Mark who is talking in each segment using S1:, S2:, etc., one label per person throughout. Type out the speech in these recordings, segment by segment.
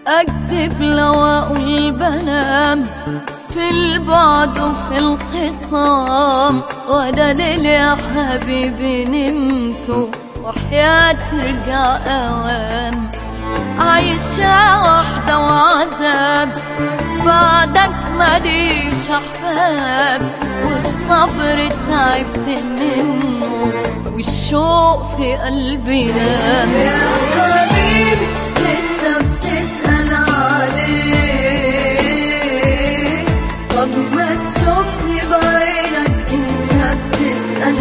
S1: أكذب لو أقول بنام في البعد وفي الخصام ولا ليل يا حبيبي نمت وحياة ترجع أوام عايشة وحدة وعذاب بعدك ماليش أحباب والصبر تعبت منه والشوق في قلبي نام يا حبيبي لسه بتسأل عليك طب ما تشوفني بعينك انت بتسأل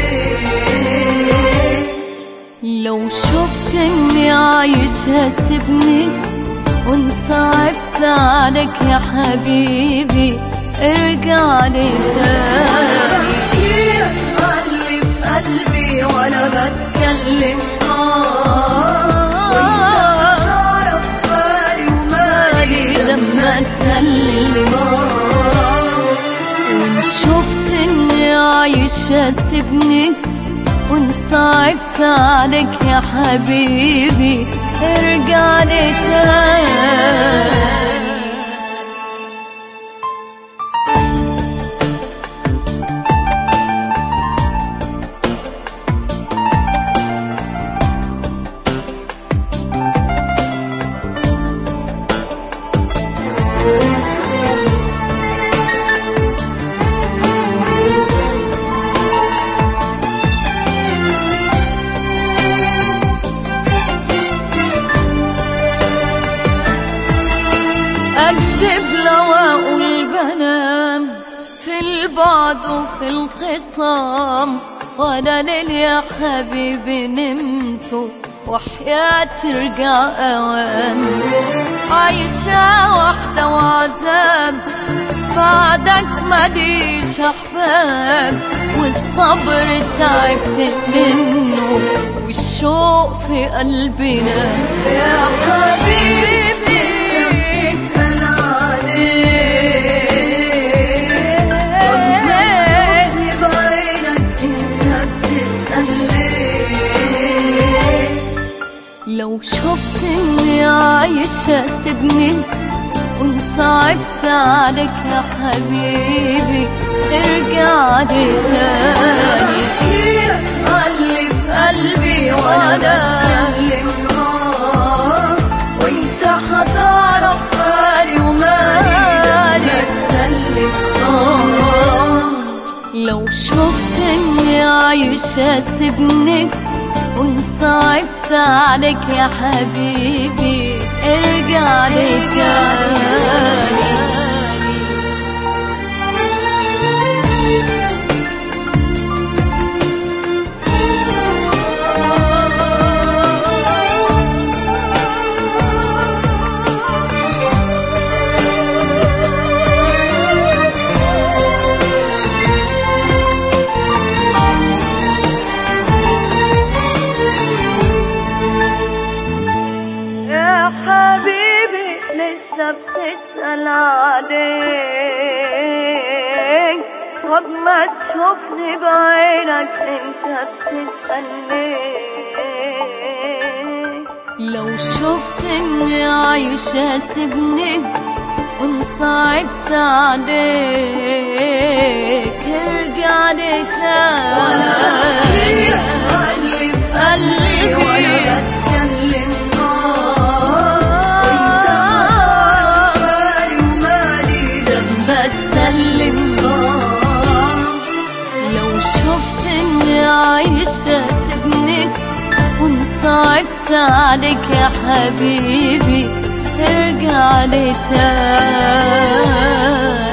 S1: ليه لو شفت اني عايشة سيبني وانصعبت عليك يا حبيبي ارجع لي تاني اللي في قلبي وانا بتكلم اه تعرف بالي ومالي لما تسلم وان شفت اني عايشة سيبني وان صعبت عليك يا حبيبي ارجع لي تاني أكذب لو أقول بنام في البعد وفي الخصام ولا ليل يا حبيبي نمت وحياة ترجع أوام عايشة وحدة وعذاب بعدك ماليش أحباب والصبر تعبت منه والشوق في قلبي نام يا حبيبي تسأل عليك طب ما تشوفني بعينك انت بتسأل ليه لو شفت اني عايشة سيبني وان صعبت عليك يا حبيبي ارجع لي تاني اللي في قلبي وانا اللي معاك وانت هتعرف بالي ومالي تسلم آه لو شفت اني عايشة سيبني وان صعبت عليك يا حبيبي ارجع لي تاني يا حبيبي لسه بتسأل عليك طب ما تشوفني بعينك انت بتسأل ليه لو شفت اني عايشة سيبني وان صعبت عليك ارجع لي تاني اللي في قلبي وانا بتكلم وانت هتعرف بالي ومالي لما تسلم لو شفت اني عايشة سيبني وان صعبت عليك يا حبيبي ارجع لي تاني